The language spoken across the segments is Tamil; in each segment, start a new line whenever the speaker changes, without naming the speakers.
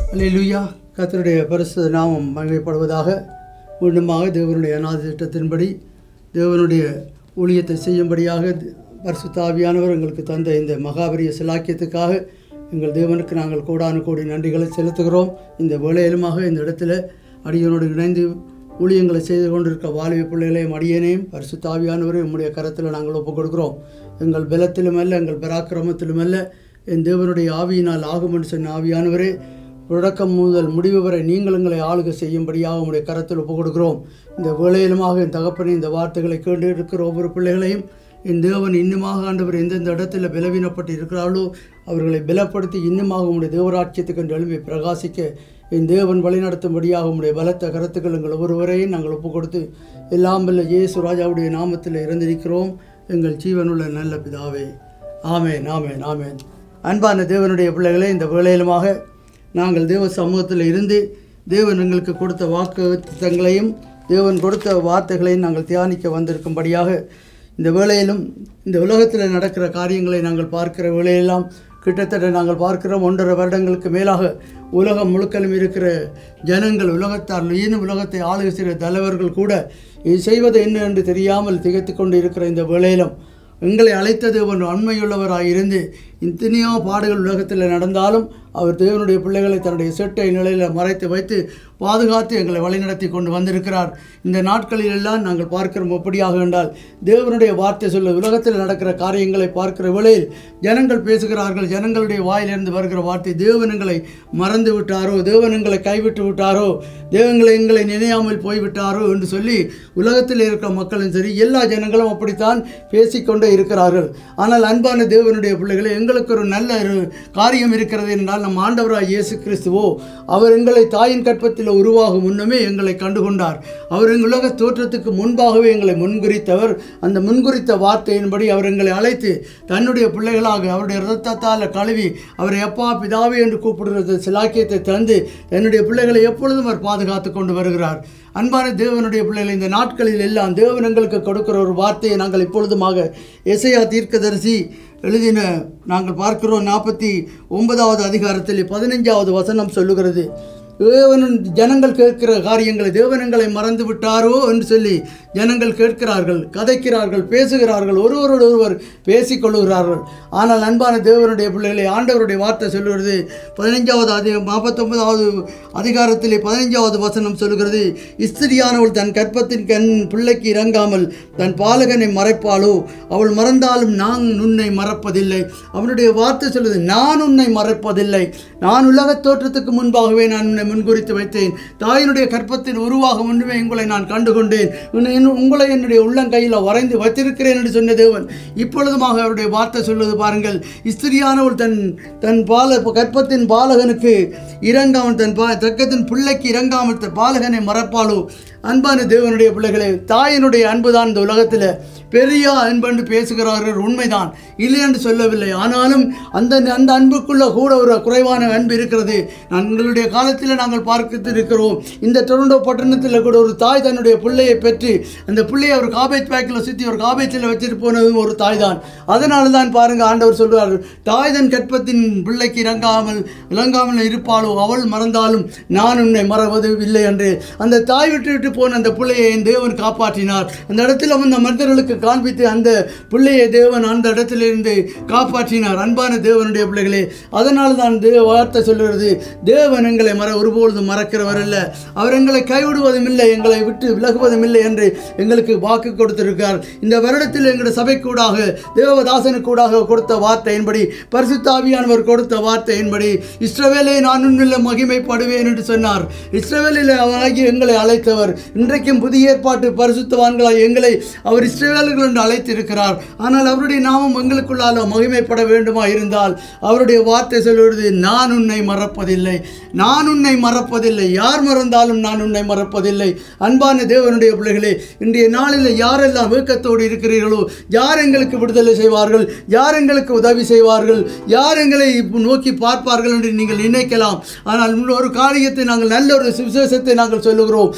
அல்லேலூயா கர்த்தருடைய பரிசு நாமம் மகிமைப்படுவதாக மீண்டுமாக தேவனுடைய அநாத திட்டத்தின்படி தேவனுடைய ஊழியத்தை செய்யும்படியாக பரிசுத்தாவியானவர் எங்களுக்கு தந்த இந்த மகாபரிய சிலாக்கியத்துக்காக எங்கள் தேவனுக்கு நாங்கள் கோடானு கோடி நன்றிகளை செலுத்துகிறோம் இந்த வேலையிலுமாக இந்த இடத்துல அடியனோடு இணைந்து ஊழியங்களை செய்து கொண்டிருக்க வாலிப பிள்ளைகளையும் அடியனையும் பரிசுத்தாவியானவரையும் உம்முடைய கரத்தில் நாங்கள் ஒப்புக் கொடுக்கிறோம் எங்கள் பலத்திலும் அல்ல எங்கள் பராக்கிரமத்திலும் அல்ல என் தேவனுடைய ஆவியினால் ஆகும் என்று சொன்ன ஆவியானவரே தொடக்கம் முதல் முடிவு வரை நீங்கள் எங்களை ஆளுகை செய்யும்படியாக உங்களுடைய கரத்தில் ஒப்புக் கொடுக்கிறோம் இந்த வேளையிலுமாக என் தகப்பனை இந்த வார்த்தைகளை கேட்டு இருக்கிற ஒவ்வொரு பிள்ளைகளையும் என் தேவன் இன்னுமாக ஆண்டவர் எந்தெந்த இடத்துல பலவீனப்பட்டு இருக்கிறார்களோ அவர்களை பலப்படுத்தி இன்னுமாக உங்களுடைய தேவராட்சியத்துக்கு என்று எழுப்பி பிரகாசிக்க என் தேவன் வழிநடத்தும்படியாக உங்களுடைய பலத்த கருத்துக்கள் எங்கள் ஒவ்வொருவரையும் நாங்கள் ஒப்புக் கொடுத்து எல்லாம் வல்ல இயேசு ராஜாவுடைய நாமத்தில் இறந்திருக்கிறோம் எங்கள் ஜீவனுள்ள நல்ல பிதாவே ஆமேன் ஆமேன் ஆமேன் அன்பான தேவனுடைய பிள்ளைகளே இந்த வேளையிலுமாக நாங்கள் தேவ சமூகத்தில் இருந்து தேவன் எங்களுக்கு கொடுத்த வாக்குத்தங்களையும் தேவன் கொடுத்த வார்த்தைகளையும் நாங்கள் தியானிக்க வந்திருக்கும்படியாக இந்த வேளையிலும் இந்த உலகத்தில் நடக்கிற காரியங்களை நாங்கள் பார்க்கிற வேளையெல்லாம் கிட்டத்தட்ட நாங்கள் பார்க்கிறோம் ஒன்றரை வருடங்களுக்கு மேலாக உலகம் முழுக்கலும் இருக்கிற ஜனங்கள் உலகத்தார் இன்னும் உலகத்தை ஆளுகை செய்கிற தலைவர்கள் கூட இது செய்வது என்ன என்று தெரியாமல் திகைத்து கொண்டு இருக்கிற இந்த வேளையிலும் எங்களை அழைத்தது ஒரு அண்மையுள்ளவராக இருந்து இத்தனையோ பாடுகள் உலகத்தில் நடந்தாலும் அவர் தேவனுடைய பிள்ளைகளை தன்னுடைய செட்டை நிலையில் மறைத்து வைத்து பாதுகாத்து எங்களை வழிநடத்தி கொண்டு வந்திருக்கிறார் இந்த நாட்களில் எல்லாம் நாங்கள் பார்க்கிறோம் எப்படியாக என்றால் தேவனுடைய வார்த்தை சொல்ல உலகத்தில் நடக்கிற காரியங்களை பார்க்கிற வேளையில் ஜனங்கள் பேசுகிறார்கள் ஜனங்களுடைய வாயிலிருந்து வருகிற வார்த்தை தேவன் எங்களை மறந்து விட்டாரோ தேவன் எங்களை கைவிட்டு விட்டாரோ தேவங்களை எங்களை நினையாமல் போய்விட்டாரோ என்று சொல்லி உலகத்தில் இருக்கிற மக்களும் சரி எல்லா ஜனங்களும் அப்படித்தான் பேசிக்கொண்டே இருக்கிறார்கள் ஆனால் அன்பான தேவனுடைய பிள்ளைகளை எங்களுக்கு ஒரு நல்ல ஒரு காரியம் இருக்கிறது என்றால் நம் ஆண்டவராய் இயேசு கிறிஸ்துவோ அவர் எங்களை தாயின் கற்பத்தில் உருவாகும் முன்னமே எங்களை கண்டுகொண்டார் அவர் எங்கள் உலக தோற்றத்துக்கு முன்பாகவே எங்களை முன்குறித்தவர் அந்த முன்குறித்த வார்த்தையின்படி அவர் எங்களை அழைத்து தன்னுடைய பிள்ளைகளாக அவருடைய இரத்தத்தால் கழுவி அவரை அப்பா பிதாவே என்று கூப்பிடுறது சிலாக்கியத்தை தந்து தன்னுடைய பிள்ளைகளை எப்பொழுதும் அவர் பாதுகாத்து கொண்டு வருகிறார் அன்பான தேவனுடைய பிள்ளைகள் இந்த நாட்களில் எல்லாம் தேவன் எங்களுக்கு கொடுக்கிற ஒரு வார்த்தையை நாங்கள் இப்பொழுதுமாக எசையா தீர்க்கதரிசி எழுதின நாங்கள் பார்க்கிறோம் நாற்பத்தி ஒன்பதாவது அதிகாரத்தில் பதினைஞ்சாவது வசனம் சொல்லுகிறது தேவன் ஜனங்கள் கேட்கிற காரியங்களை தேவனங்களை மறந்து விட்டாரோ என்று சொல்லி ஜனங்கள் கேட்கிறார்கள் கதைக்கிறார்கள் பேசுகிறார்கள் ஒருவரோடு ஒருவர் பேசிக்கொள்கிறார்கள் ஆனால் அன்பான தேவனுடைய பிள்ளைகளை ஆண்டவருடைய வார்த்தை சொல்லுகிறது பதினைஞ்சாவது அதி நாற்பத்தொன்பதாவது அதிகாரத்திலே பதினைஞ்சாவது வசனம் சொல்லுகிறது இஸ்திரியானவள் தன் கற்பத்தின் கண் பிள்ளைக்கு இறங்காமல் தன் பாலகனை மறைப்பாளோ அவள் மறந்தாலும் நான் உன்னை மறப்பதில்லை அவனுடைய வார்த்தை சொல்லுது நான் உன்னை மறைப்பதில்லை நான் உலகத் தோற்றத்துக்கு முன்பாகவே நான் உன்னை முன்குறித்து வைத்தேன் தாயினுடைய கற்பத்தில் உருவாக முன்னுமே உங்களை நான் கண்டுகொண்டேன் உன்னை என் உங்களை என்னுடைய உள்ளங்கையில் வரைந்து வைத்திருக்கிறேன் என்று சொன்ன தேவன் இப்பொழுதுமாக அவருடைய வார்த்தை சொல்வது பாருங்கள் இஸ்திரியானவள் தன் தன் பால கற்பத்தின் பாலகனுக்கு இறங்காமல் தன் பா தக்கத்தின் பிள்ளைக்கு இறங்காமல் தன் பாலகனை மறப்பாளோ அன்பான தேவனுடைய பிள்ளைகளே தாயினுடைய அன்புதான் இந்த உலகத்தில் பெரிய அன்பென்று பேசுகிறார்கள் உண்மைதான் இல்லை என்று சொல்லவில்லை ஆனாலும் அந்த அந்த அன்புக்குள்ள கூட ஒரு குறைவான அன்பு இருக்கிறது எங்களுடைய காலத்தில் நாங்கள் பார்த்து இருக்கிறோம் இந்த டொரண்டோ பட்டணத்தில் கூட ஒரு தாய் தன்னுடைய பிள்ளையை பெற்று அந்த பிள்ளையை ஒரு காபேஜ் பேக்கில் சுற்றி ஒரு காபேஜில் வச்சுட்டு போனதும் ஒரு தாய் தான் அதனால தான் பாருங்க ஆண்டவர் சொல்வார் தாய் தன் கற்பத்தின் பிள்ளைக்கு இறங்காமல் இறங்காமல் இருப்பாளோ அவள் மறந்தாலும் நான் உன்னை மறவது இல்லை என்று அந்த தாய் விட்டு விட்டு போன அந்த பிள்ளையை என் தேவன் காப்பாற்றினார் அந்த இடத்துல அந்த மனிதர்களுக்கு காண்பித்து அந்த பிள்ளையை தேவன் அந்த இடத்திலிருந்து காப்பாற்றினார் அன்பான தேவனுடைய பிள்ளைகளே அதனால் தான் தேவ வார்த்தை சொல்லுகிறது தேவன் எங்களை மற ஒருபொழுதும் மறக்கிறவர் அல்ல அவர் எங்களை கைவிடுவதும் இல்லை எங்களை விட்டு விலகுவதும் இல்லை என்று எங்களுக்கு வாக்கு கொடுத்திருக்கார் இந்த வருடத்தில் எங்களுடைய சபைக்கூடாக தேவதாசனுக்கூடாக கொடுத்த வார்த்தையின்படி பரிசுத்தாவியானவர் கொடுத்த வார்த்தையின்படி இஸ்ரவேலை நான் உன்னில் மகிமைப்படுவேன் என்று சொன்னார் இஸ்ரவேலில் அவராகி எங்களை அழைத்தவர் இன்றைக்கும் புதிய ஏற்பாட்டு பரிசுத்தவான்களாய் எங்களை அவர் இஸ்ரவேலர்கள் என்று அழைத்திருக்கிறார் ஆனால் அவருடைய நாமம் எங்களுக்குள்ளால மகிமைப்பட வேண்டுமா இருந்தால் அவருடைய வார்த்தை சொல்வது நான் உன்னை மறப்பதில்லை நான் உன்னை மறப்பதில்லை யார் மறந்தாலும் நான் உன்னை மறப்பதில்லை அன்பான தேவனுடைய பிள்ளைகளே இன்றைய நாளில் யாரெல்லாம் வேக்கத்தோடு இருக்கிறீர்களோ யார் எங்களுக்கு விடுதலை செய்வார்கள் யார் எங்களுக்கு உதவி செய்வார்கள் யார் எங்களை இப்ப நோக்கி பார்ப்பார்கள் என்று நீங்கள் நினைக்கலாம் ஆனால் ஒரு காரியத்தை நாங்கள் நல்ல ஒரு சுவிசேஷத்தை நாங்கள் சொல்லுகிறோம் நல்ல ஒரு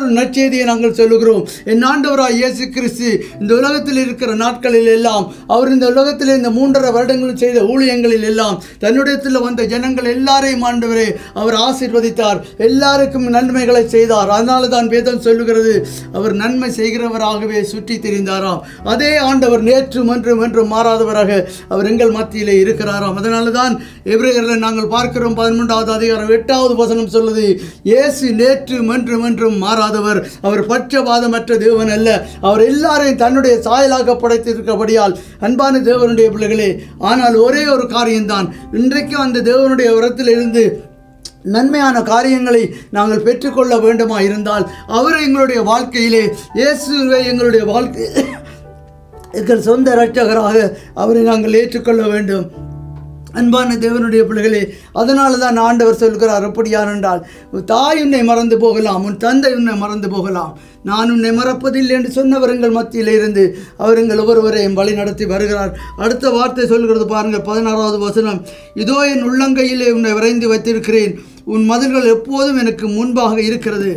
மற்றொரு நற்செய்தியை நாங்கள் சொல்லுகிறோம் என் ஆண்டவராய் இயேசு கிறிஸ்து இந்த உலகத்தில் இருக்கிற நாட்களில் எல்லாம் அவர் இந்த உலகத்தில் இந்த மூன்றரை வருடங்கள் செய்த ஊழியங்களில் எல்லாம் தன்னுடையத்தில் வந்த ஜனங்கள் எல்லாரையும் ஆண்டவரே அவர் ஆசீர்வதித்தார் எல்லாருக்கும் நன்மைகளை செய்தார் அதனால தான் வேதம் சொல்லுகிறது அவர் நன்மை செய்கிறவராகவே சுற்றி திரிந்தாராம் அதே ஆண்டவர் நேற்று மன்றும் என்றும் மாறாதவராக அவர் எங்கள் மத்தியிலே இருக்கிறாராம் அதனால தான் எபிரேயரில் நாங்கள் பார்க்கிறோம் பதிமூன்றாவது அதிகாரம் எட்டாவது வசனம் சொல்லுது இயேசு நேற்று மன்றும் என்றும் மாறாதவர் அவர் பட்சபாதமற்ற தேவன் அல்ல அவர் எல்லாரையும் தன்னுடைய சாயலாக படைத்திருக்கிறபடியால் அன்பான தேவனுடைய பிள்ளைகளே ஆனால் ஒரே ஒரு காரியம்தான் இன்றைக்கும் அந்த தேவனுடைய உரத்திலிருந்து நன்மையான காரியங்களை நாங்கள் பெற்றுக்கொள்ள வேண்டுமா இருந்தால் அவரை எங்களுடைய வாழ்க்கையிலே இயேசுவை எங்களுடைய வாழ்க்கை எங்கள் சொந்த இரட்சகராக அவரை நாங்கள் ஏற்றுக்கொள்ள வேண்டும் அன்பான தேவனுடைய பிள்ளைகளே அதனால தான் ஆண்டவர் சொல்கிறார் அப்படியான் என்றால் உன் தாய் உன்னை மறந்து போகலாம் உன் தந்தை உன்னை மறந்து போகலாம் நான் உன்னை மறப்பதில்லை என்று சொன்னவர் எங்கள் மத்தியில் இருந்து அவர் எங்கள் ஒவ்வொருவரையும் வழி நடத்தி வருகிறார் அடுத்த வார்த்தை சொல்கிறது பாருங்கள் பதினாறாவது வசனம் இதோ என் உள்ளங்கையிலே உன்னை விரைந்து வைத்திருக்கிறேன் உன் மதில்கள் எப்போதும் எனக்கு முன்பாக இருக்கிறது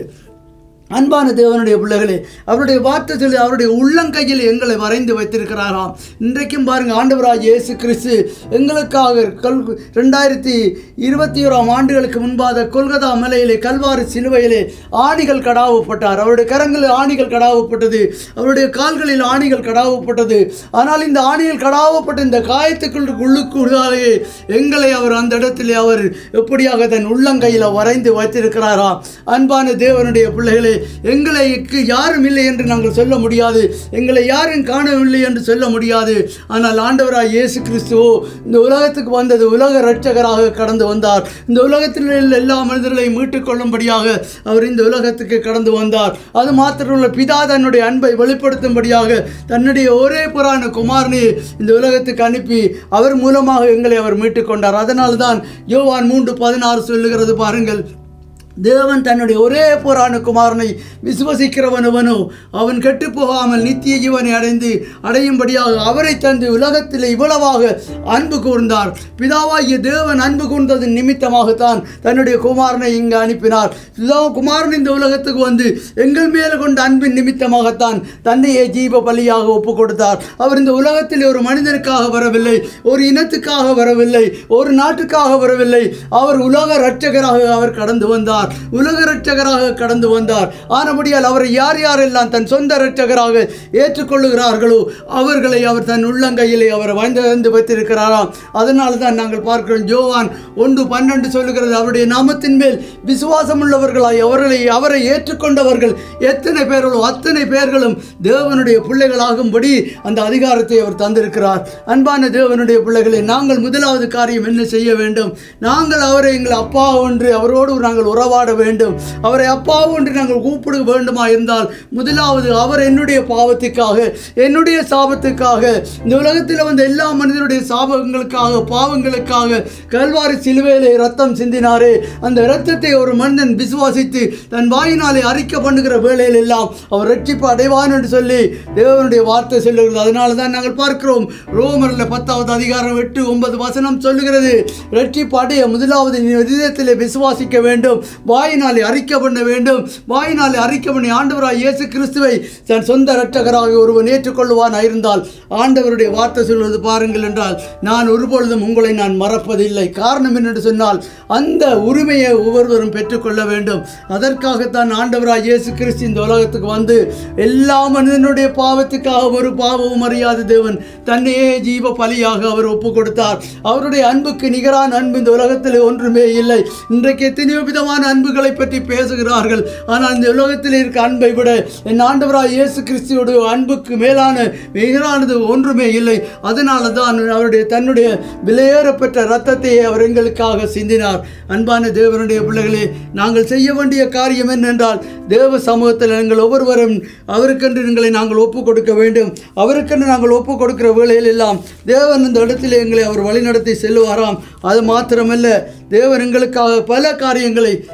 அன்பான தேவனுடைய பிள்ளைகளே அவருடைய வார்த்தையில் அவருடைய உள்ளங்கையில் எங்களை வரைந்து வைத்திருக்கிறாராம் இன்றைக்கும் பாருங்க ஆண்டவராய் இயேசு கிறிஸ்து எங்களுக்காக கல் ரெண்டாயிரத்தி இருபத்தி ஓராம் ஆண்டுகளுக்கு முன்பாக கொல்கத்தா மலையிலே கல்வாரி சிலுவையிலே ஆணிகள் கடாவப்பட்டார் அவருடைய கரங்களில் ஆணிகள் கடாவப்பட்டது அவருடைய கால்களில் ஆணிகள் கடாவப்பட்டது ஆனால் இந்த ஆணிகள் கடாவப்பட்ட இந்த காயத்துக்குள் உள்ளுக்குள்ளாலேயே எங்களை அவர் அந்த இடத்திலே அவர் எப்படியாக தன் உள்ளங்கையில் வரைந்து வைத்திருக்கிறாராம் அன்பான தேவனுடைய பிள்ளைகளே எங்களுக்கு யாரும் இல்லை என்று நாங்கள் சொல்ல முடியாது எங்களை யாரும் காணவில்லை என்று சொல்ல முடியாது ஆனால் ஆண்டவராய் இயேசு கிறிஸ்துவோ இந்த உலகத்துக்கு வந்தது உலக இரட்சகராக கடந்து வந்தார் இந்த உலகத்தில் உள்ள எல்லா மனிதர்களையும் மீட்டுக் கொள்ளும்படியாக அவர் இந்த உலகத்துக்கு கடந்து வந்தார் அது மாத்திரமல்ல பிதா தன்னுடைய அன்பை வெளிப்படுத்தும்படியாக தன்னுடைய ஒரே புறான குமாரனை இந்த உலகத்துக்கு அனுப்பி அவர் மூலமாக எங்களை அவர் மீட்டுக் கொண்டார் அதனால்தான் தான் யோவான் மூன்று பதினாறு சொல்லுகிறது பாருங்கள் தேவன் தன்னுடைய ஒரே புறான குமாரனை விசுவசிக்கிறவனவனோ அவன் கெட்டு போகாமல் நித்திய ஜீவனை அடைந்து அடையும்படியாக அவரை தந்து உலகத்தில் இவ்வளவாக அன்பு கூர்ந்தார் பிதாவாகிய தேவன் அன்பு கூர்ந்ததன் நிமித்தமாகத்தான் தன்னுடைய குமாரனை இங்கு அனுப்பினார் பிதா குமாரன் இந்த உலகத்துக்கு வந்து எங்கள் மேலே கொண்ட அன்பின் நிமித்தமாகத்தான் தன்னையே ஜீவ பலியாக ஒப்பு கொடுத்தார் அவர் இந்த உலகத்தில் ஒரு மனிதனுக்காக வரவில்லை ஒரு இனத்துக்காக வரவில்லை ஒரு நாட்டுக்காக வரவில்லை அவர் உலக இரட்சகராக அவர் கடந்து வந்தார் உலக இரட்சகராக கடந்து வந்தார் ஆனபடியால் அவரை யார் யாரெல்லாம் தன் சொந்த இரட்சகராக ஏற்றுக்கொள்ளுகிறார்களோ அவர்களை அவர் தன் உள்ளங்கையிலே அவர் வாழ்ந்து வைத்திருக்கிறாராம் அதனால தான் நாங்கள் பார்க்கிறோம் ஜோவான் ஒன்று பன்னெண்டு சொல்லுகிறது அவருடைய நாமத்தின் மேல் விசுவாசம் உள்ளவர்களாய் அவர்களை அவரை ஏற்றுக்கொண்டவர்கள் எத்தனை பேர்களோ அத்தனை பேர்களும் தேவனுடைய பிள்ளைகளாகும்படி அந்த அதிகாரத்தை அவர் தந்திருக்கிறார் அன்பான தேவனுடைய பிள்ளைகளை நாங்கள் முதலாவது காரியம் என்ன செய்ய வேண்டும் நாங்கள் அவரை எங்கள் அப்பா ஒன்று அவரோடு நாங்கள் உறவாட வேண்டும் அவரை அப்பா ஒன்று நாங்கள் கூப்பிட வேண்டுமா இருந்தால் முதலாவது அவர் என்னுடைய பாவத்துக்காக என்னுடைய சாபத்துக்காக இந்த உலகத்தில் வந்த எல்லா மனிதனுடைய சாபங்களுக்காக பாவங்களுக்காக கல்வாரி சிலுவையிலே ரத்தம் சிந்தினாரே அந்த இரத்தத்தை ஒரு மனிதன் விசுவாசித்து தன் வாயினாலே அறிக்கை பண்ணுகிற வேளையில் எல்லாம் அவர் ரட்சிப்பு அடைவான் என்று சொல்லி தேவனுடைய வார்த்தை சொல்லுகிறது அதனால தான் நாங்கள் பார்க்கிறோம் ரோமரில் பத்தாவது அதிகாரம் எட்டு ஒன்பது வசனம் சொல்லுகிறது ரட்சிப்பு அடைய முதலாவது நீ இதயத்திலே விசுவாசிக்க வேண்டும் வாயினாலே அறிக்கை பண்ண வேண்டும் வாயினாலே அறிக்கை பண்ணி ஆண்டவராய் இயேசு கிறிஸ்துவை தன் சொந்த இரட்சகராக ஒருவன் ஏற்றுக்கொள்வான் இருந்தால் ஆண்டவருடைய வார்த்தை சொல்வது பாருங்கள் என்றால் நான் ஒருபொழுதும் உங்களை நான் மறப்பதில்லை காரணம் என்னென்று சொன்னால் அந்த உரிமையை ஒவ்வொருவரும் பெற்றுக்கொள்ள வேண்டும் அதற்காகத்தான் ஆண்டவராய் இயேசு கிறிஸ்து இந்த உலகத்துக்கு வந்து எல்லா மனிதனுடைய பாவத்துக்காக ஒரு பாவமும் அறியாத தேவன் தன்னையே ஜீவ பலியாக அவர் ஒப்பு கொடுத்தார் அவருடைய அன்புக்கு நிகரான அன்பு இந்த உலகத்தில் ஒன்றுமே இல்லை இன்றைக்கு எத்தனையோ விதமான அன்புகளை பற்றி பேசுகிறார்கள் ஆனால் இந்த உலகத்தில் இருக்க அன்பை விட என் ஆண்டவராய் இயேசு கிறிஸ்துவோட அன்புக்கு மேலான நிகரானது ஒன்றுமே இல்லை அதனால தான் அவருடைய தன்னுடைய விலையேறப்பெற்ற ரத்தத்தை அவர் எங்களுக்காக சிந்தினார் அன்பான தேவனுடைய பிள்ளைகளே நாங்கள் செய்ய வேண்டிய காரியம் என்னென்றால் தேவ சமூகத்தில் எங்கள் ஒவ்வொருவரும் அவருக்கென்று எங்களை நாங்கள் ஒப்பு கொடுக்க வேண்டும் அவருக்கென்று நாங்கள் ஒப்பு கொடுக்கிற வேளையில் எல்லாம் தேவன் இந்த இடத்தில் எங்களை அவர் வழிநடத்தி செல்லுவாராம் அது மாத்திரமல்ல தேவன் எங்களுக்காக பல காரியங்களை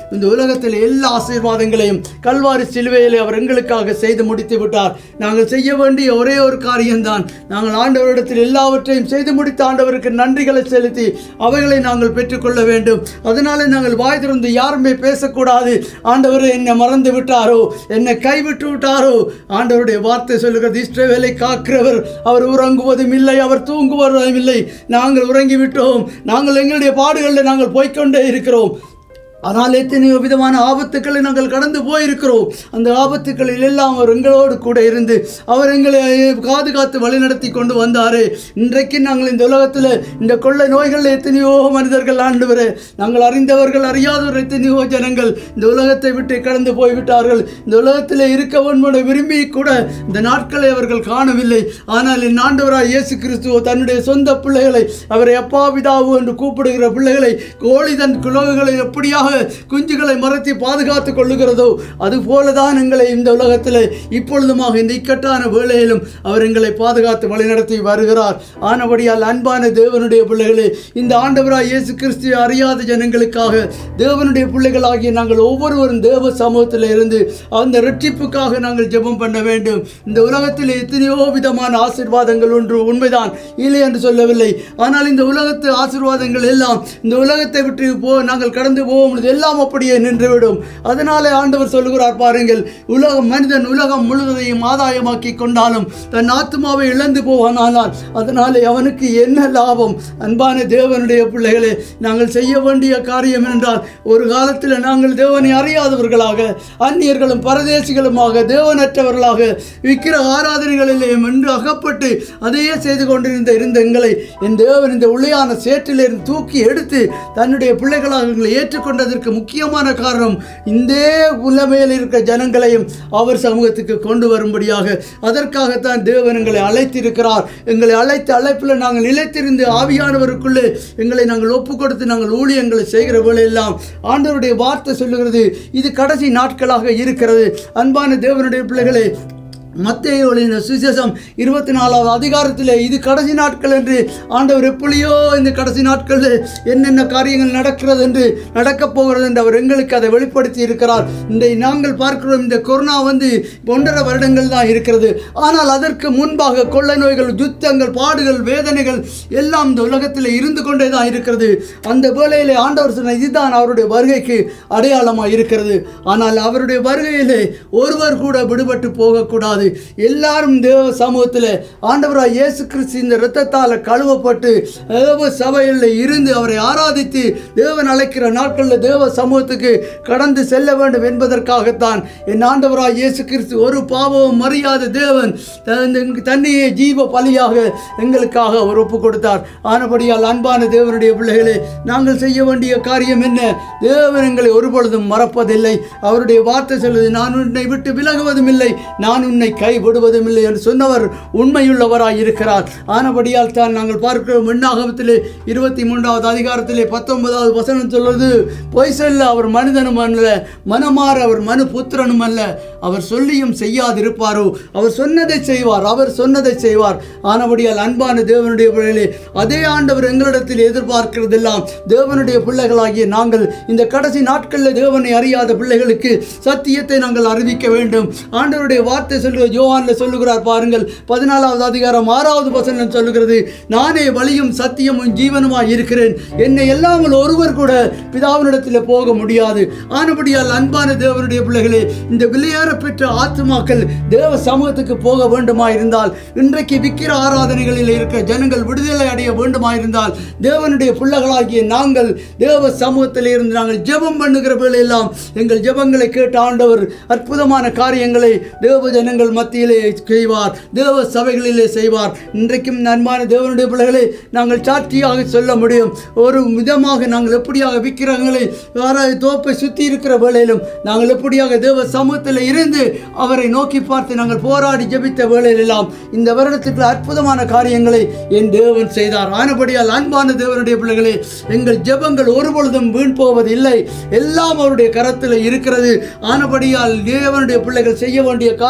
இந்த உலகத்தில் எல்லா ஆசீர்வாதங்களையும் கல்வாரி சிலுவையிலே அவர் எங்களுக்காக செய்து முடித்து விட்டார் நாங்கள் செய்ய வேண்டிய ஒரே ஒரு காரியம்தான் நாங்கள் ஆண்டவரிடத்தில் எல்லாவற்றையும் செய்து முடித்த ஆண்டவருக்கு நன்றிகளை செலுத்தி அவைகளை நாங்கள் பெற்றுக்கொள்ள வேண்டும் அதனால நாங்கள் வாய் திறந்து யாருமே பேசக்கூடாது ஆண்டவர் என்னை மறந்து விட்டாரோ என்னை கைவிட்டு விட்டாரோ ஆண்டவருடைய வார்த்தை சொல்லுகிறது இஸ்ரவேலை காக்கிறவர் அவர் உறங்குவதும் இல்லை அவர் தூங்குவதும் இல்லை நாங்கள் உறங்கிவிட்டோம் நாங்கள் எங்களுடைய பாடுகளில் நாங்கள் போய்க்கொண்டே இருக்கிறோம் ஆனால் எத்தனையோ விதமான ஆபத்துக்களை நாங்கள் கடந்து போயிருக்கிறோம் அந்த ஆபத்துக்களில் எல்லாம் அவர் எங்களோடு கூட இருந்து அவர் எங்களை பாதுகாத்து வழிநடத்தி கொண்டு வந்தாரே இன்றைக்கு நாங்கள் இந்த உலகத்தில் இந்த கொள்ளை நோய்களில் எத்தனையோ மனிதர்கள் ஆண்டு நாங்கள் அறிந்தவர்கள் அறியாதவர் எத்தனையோ ஜனங்கள் இந்த உலகத்தை விட்டு கடந்து போய்விட்டார்கள் இந்த உலகத்தில் இருக்க ஒன்பது விரும்பி கூட இந்த நாட்களை அவர்கள் காணவில்லை ஆனால் என் ஆண்டவராய் இயேசு கிறிஸ்துவோ தன்னுடைய சொந்த பிள்ளைகளை அவரை அப்பா பிதாவு என்று கூப்பிடுகிற பிள்ளைகளை கோழி தன் குலவுகளை எப்படியாக குஞ்சுகளை மறைத்து பாதுகாத்துக் கொள்ளுகிறதோ அதுபோல தான் எங்களை இந்த உலகத்தில் இப்பொழுதுமாக இந்த இக்கட்டான வேளையிலும் அவர் எங்களை பாதுகாத்து வழிநடத்தி வருகிறார் ஆனபடியால் அன்பான தேவனுடைய பிள்ளைகளே இந்த ஆண்டவராய் இயேசு கிறிஸ்து அறியாத ஜனங்களுக்காக தேவனுடைய பிள்ளைகளாகிய நாங்கள் ஒவ்வொருவரும் தேவ சமூகத்தில் இருந்து அந்த ரட்சிப்புக்காக நாங்கள் ஜெபம் பண்ண வேண்டும் இந்த உலகத்தில் எத்தனையோ விதமான ஆசீர்வாதங்கள் ஒன்று உண்மைதான் இல்லை என்று சொல்லவில்லை ஆனால் இந்த உலகத்து ஆசீர்வாதங்கள் எல்லாம் இந்த உலகத்தை விட்டு போ நாங்கள் கடந்து போகும் பொழுது எல்லாம் அப்படியே நின்றுவிடும் அதனாலே ஆண்டவர் சொல்லுகிறார் பாருங்கள் உலகம் மனிதன் உலகம் முழுவதையும் ஆதாயமாக்கி கொண்டாலும் தன் ஆத்மாவை இழந்து போவானால் அதனாலே அவனுக்கு என்ன லாபம் அன்பான தேவனுடைய பிள்ளைகளே நாங்கள் செய்ய வேண்டிய காரியம் என்றால் ஒரு காலத்தில் நாங்கள் தேவனை அறியாதவர்களாக அந்நியர்களும் பரதேசிகளுமாக தேவனற்றவர்களாக விக்கிர ஆராதனைகளிலே என்று அகப்பட்டு அதையே செய்து கொண்டிருந்த இருந்த எங்களை என் தேவன் இந்த உள்ளையான சேற்றிலிருந்து தூக்கி எடுத்து தன்னுடைய பிள்ளைகளாக எங்களை ஏற்றுக்கொண்டதற்கு முக்கியமான காரணம் இந்த உலமையில் இருக்கிற ஜனங்களையும் அவர் சமூகத்துக்கு கொண்டு வரும்படியாக அதற்காகத்தான் தேவன் எங்களை அழைத்திருக்கிறார் எங்களை அழைத்த அழைப்பில் நாங்கள் நிலைத்திருந்து ஆவியானவருக்குள்ளே எங்களை நாங்கள் ஒப்பு கொடுத்து நாங்கள் ஊழியங்களை செய்கிற வேளையெல்லாம் ஆண்டவருடைய வார்த்தை சொல்லுகிறது இது கடைசி நாட்களாக இருக்கிறது அன்பான தேவனுடைய பிள்ளைகளே மத்தேயோலின் சுவிசேஷம் இருபத்தி நாலாவது அதிகாரத்தில் இது கடைசி நாட்கள் என்று ஆண்டவர் எப்படியோ இந்த கடைசி நாட்களில் என்னென்ன காரியங்கள் நடக்கிறது என்று நடக்கப் போகிறது என்று அவர் எங்களுக்கு அதை வெளிப்படுத்தி இருக்கிறார் இந்த நாங்கள் பார்க்கிறோம் இந்த கொரோனா வந்து ஒன்றரை வருடங்கள் தான் இருக்கிறது ஆனால் அதற்கு முன்பாக கொள்ளை நோய்கள் யுத்தங்கள் பாடுகள் வேதனைகள் எல்லாம் இந்த உலகத்தில் இருந்து கொண்டே தான் இருக்கிறது அந்த வேளையிலே ஆண்டவர் சொன்ன இதுதான் அவருடைய வருகைக்கு அடையாளமாக இருக்கிறது ஆனால் அவருடைய வருகையிலே ஒருவர் கூட விடுபட்டு போகக்கூடாது எல்லாரும் தேவ சமூகத்தில் ஆண்டவராய் இயேசு கிறிஸ்து இந்த இரத்தத்தால் கழுவப்பட்டு தேவ சபையில் இருந்து அவரை ஆராதித்து தேவன் அழைக்கிற நாட்களில் தேவ சமூகத்துக்கு கடந்து செல்ல வேண்டும் என்பதற்காகத்தான் என் ஆண்டவராய் இயேசு கிறிஸ்து ஒரு பாவமும் மறியாத தேவன் தன் தன்னையே ஜீவ பலியாக எங்களுக்காக அவர் ஒப்பு கொடுத்தார் ஆனபடியால் அன்பான தேவனுடைய பிள்ளைகளே நாங்கள் செய்ய வேண்டிய காரியம் என்ன தேவன் எங்களை ஒருபொழுதும் மறப்பதில்லை அவருடைய வார்த்தை சொல்வது நான் உன்னை விட்டு விலகுவதும் இல்லை நான் உன்னை கைவிடுவதும் இல்லை என்று சொன்னவர் உண்மையுள்ளவராய் இருக்கிறார் ஆனபடியால் தான் நாங்கள் பார்க்கிறோம் எண்ணாகமத்திலே இருபத்தி மூன்றாவது அதிகாரத்திலே பத்தொன்பதாவது வசனம் சொல்வது பொய் சொல்ல அவர் மனிதனும் அல்ல மனமாற அவர் மனு புத்திரனும் அல்ல அவர் சொல்லியும் செய்யாதிருப்பாரோ அவர் சொன்னதை செய்வார் அவர் சொன்னதை செய்வார் ஆனபடியால் அன்பான தேவனுடைய பிள்ளைகளே அதே ஆண்டவர் எங்களிடத்தில் எதிர்பார்க்கிறதெல்லாம் தேவனுடைய பிள்ளைகளாகிய நாங்கள் இந்த கடைசி நாட்களில் தேவனை அறியாத பிள்ளைகளுக்கு சத்தியத்தை நாங்கள் அறிவிக்க வேண்டும் ஆண்டவருடைய வார்த்தை சொல்லுகிற யோவான்ல சொல்லுகிறார் பாருங்கள் பதினாலாவது அதிகாரம் ஆறாவது வசனம் சொல்லுகிறது நானே வழியும் சத்தியமும் ஜீவனுமாய் இருக்கிறேன் என்னை எல்லாமல் ஒருவர் கூட பிதாவினிடத்தில் போக முடியாது ஆனபடியால் அன்பான தேவனுடைய பிள்ளைகளே இந்த விலையேற பெற்ற ஆத்துமாக்கள் தேவ சமூகத்துக்கு போக வேண்டுமா இருந்தால் இன்றைக்கு விக்கிர ஆராதனைகளில் இருக்கிற ஜனங்கள் விடுதலை அடைய வேண்டுமா இருந்தால் தேவனுடைய பிள்ளைகளாகிய நாங்கள் தேவ சமூகத்தில் இருந்து நாங்கள் ஜெபம் பண்ணுகிற வேளையெல்லாம் எங்கள் ஜெபங்களை கேட்ட ஆண்டவர் அற்புதமான காரியங்களை தேவ ஜனங்கள் மத்தியிலே செய்வார் தேவ சபைகளிலே செய்வார் இன்றைக்கும் அன்பான தேவனுடைய பிள்ளைகளை நாங்கள் சாட்சியாக சொல்ல முடியும் ஒரு விதமாக நாங்கள் எப்படியாக விக்கிரகங்களை யாராவது தோப்பை சுற்றி இருக்கிற வேளையிலும் நாங்கள் எப்படியாக தேவ சமூகத்தில் இருந்து அவரை நோக்கி பார்த்து நாங்கள் போராடி ஜெபித்த வேளையிலெல்லாம் இந்த வருடத்துக்கு அற்புதமான காரியங்களை என் தேவன் செய்தார் ஆனபடியால் அன்பான தேவனுடைய பிள்ளைகளே எங்கள் ஜெபங்கள் ஒருபொழுதும் வீண் போவதில்லை எல்லாம் அவருடைய கரத்தில் இருக்கிறது ஆனபடியால் தேவனுடைய பிள்ளைகள் செய்ய வேண்டிய காரியங்கள்